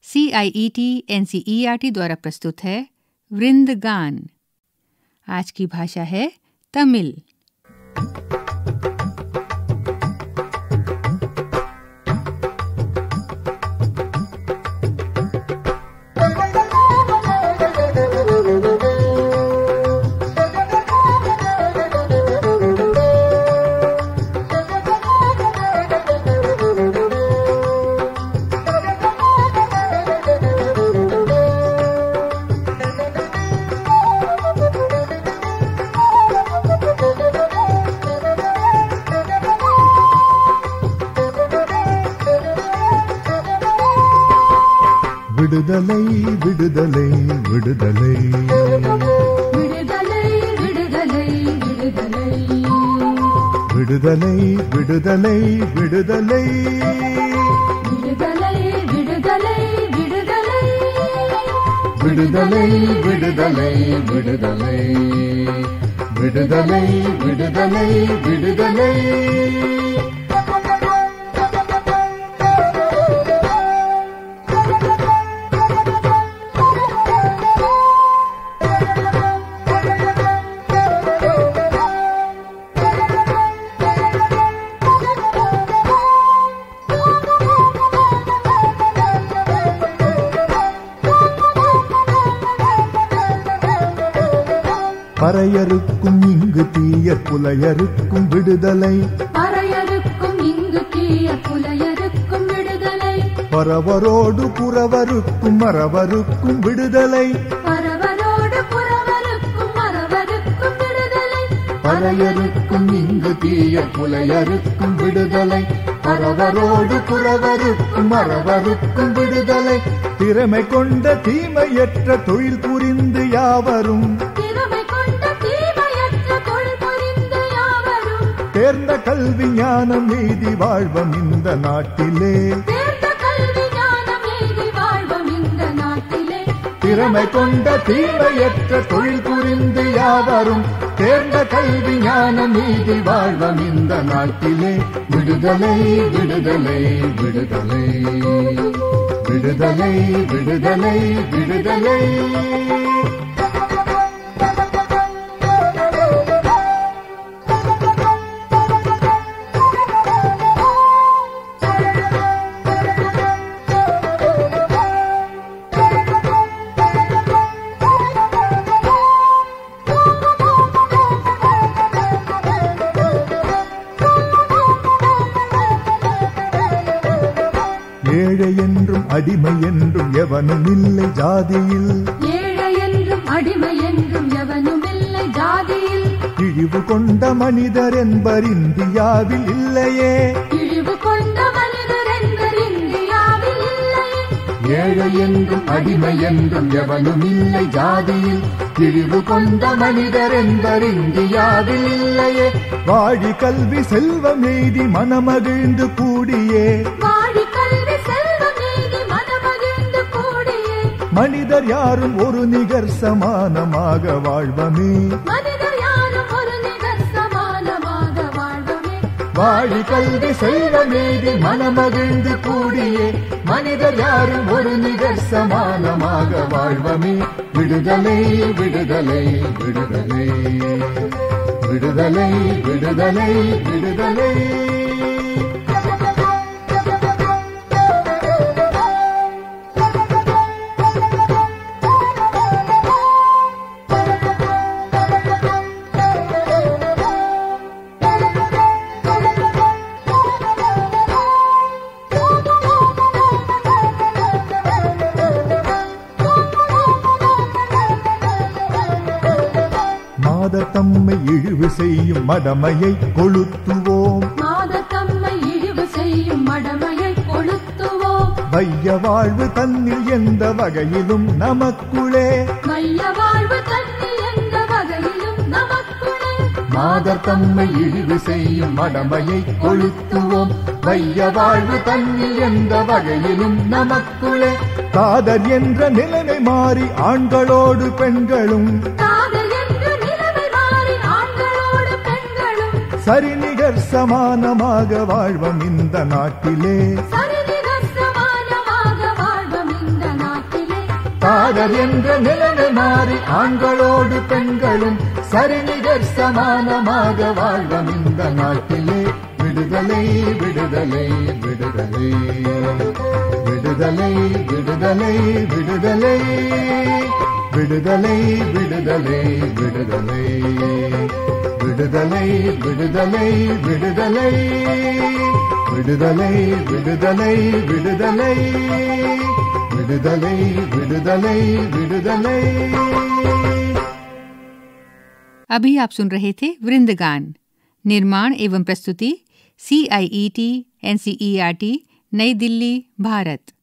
C I E T N C E R T द्वारा प्रस्तुत है वृंदगान आज की भाषा है तमिल விடுதலை விடுதலை விடுதலை விடுதலை விடுதலை விடுதலை விடுதலை விடுதலை விடுதலை விடுதலை விடுதலை விடுதலை விடுதலை விடுதலை விடுதலை விடுதலை விடுதலை விடுதலை பறையறுக்கும் இங்கு தீயர் புலையறுக்கும் விடுதலை பறையறுக்கும் இங்கு தீய புலையறுக்கும் விடுதலை பரவரோடு புறவருக்கும் மறவருக்கும் விடுதலை பரவரோடு புறவருக்கும் மறவருக்கும் விடுதலை பறையறுக்கும் இங்கு தீயர் புலையறுக்கும் விடுதலை பரவரோடு புறவருக்கும் மறவருக்கும் விடுதலை திறமை கொண்ட தீமையற்ற தொழில் புரிந்து யாவரும் திறமை கொண்ட தீமையற்ற தொழில் புரிந்து யாவரும் தேர்ந்த கல்வி ஞானம் எய்தி வாழ்வம் இந்த நாட்டிலே தேர்ந்த கல்வி ஞானம் எய்தி வாழ்வோம் இந்த நாட்டிலே திறமை கொண்ட தீமையற்ற தொழில் புரிந்து யாவரும் தேர்ந்த கல்வி ஞானம் எய்தி வாழ்வம் இந்த நாட்டிலே விடுதலை விடுதலை விடுதலை விடுதலை விடுதலை விடுதலை ஏழை என்றும் அடிமை என்றும் எவனும் இல்லை ஜாதியில் ஏழை என்றும் அடிமை என்றும் எவனும் இல்லை ஜாதியில் இழிவு கொண்ட மனிதர் என்பர் இந்தியாவில் இல்லையே இழிவு கொண்ட மனிதர் என்பர் இந்தியாவில் இல்லையே ஏழை என்றும் அடிமை என்றும் எவனும் இல்லை ஜாதியில் இழிவு கொண்ட மனிதர் என்பர் இந்தியாவில் இல்லையே வாழி கல்வி செல்வம் எய்தி மனமகிழ்ந்து கூடியே வாழி கல்வி செல்வம் நீதி மனமகிழ்ந்து கூடியே மனிதர் யாரும் ஒரு நிகர் சமானமாக வாழ்வமே மனிதர் யாரும் ஒரு நிகர் சமானமாக வாழ்வமே வாழி கல்வி செல்வம் எய்தி மனமகிழ்ந்து கூடியே மனிதர் யாரும் ஒரு நிகர் சமானமாக வாழ்வமே விடுதலை விடுதலை விடுதலை விடுதலை விடுதலை விடுதலை மாதர் தம்மை இழிவு செய்யும் மடமையை கொளுத்துவோம் மாத தம்மை இழிவு செய்யும் மடமையை கொளுத்துவோம் வைய வாழ்வு தன்னில் எந்த வகையிலும் நமக்குளே மைய வாழ்வு தன்னில் எந்த வகையிலும் நமக்குள்ளே மாதர் தம்மை இழிவு செய்யும் மடமையை கொளுத்துவோம் வைய வாழ்வு தன்னில் எந்த வகையிலும் நமக்குளே காதர் என்ற நிலைமை மாறி ஆண்களோடு பெண்களும் காதல் என்று நிலைமை மாறி ஆண்களோடு பெண்களும் சரிநிகர் சமானமாக வாழ்வம் இந்த நாட்டிலே சரிநிகர் சமானமாக வாழ்வம் இந்த தொடர் என்ற நிலைமை மாறி ஆண்களோடு பெண்களும் சரிநிகர் சமானமாக வாழ்வம் இந்த நாட்டிலே விடுதலை விடுதலை விடுதலை விடுதலை விடுதலை விடுதலை விடுதலை விடுதலை விடுதலை விடுதலை விடுதலை விடுதலை விடுதலை விடுதலை விடுதலை விடுதலை विடுதலை விடுதலை अभी आप सुन रहे थे वृंदगान निर्माण एवं प्रस्तुति C I E T N C E R T Nai Delhi Bharat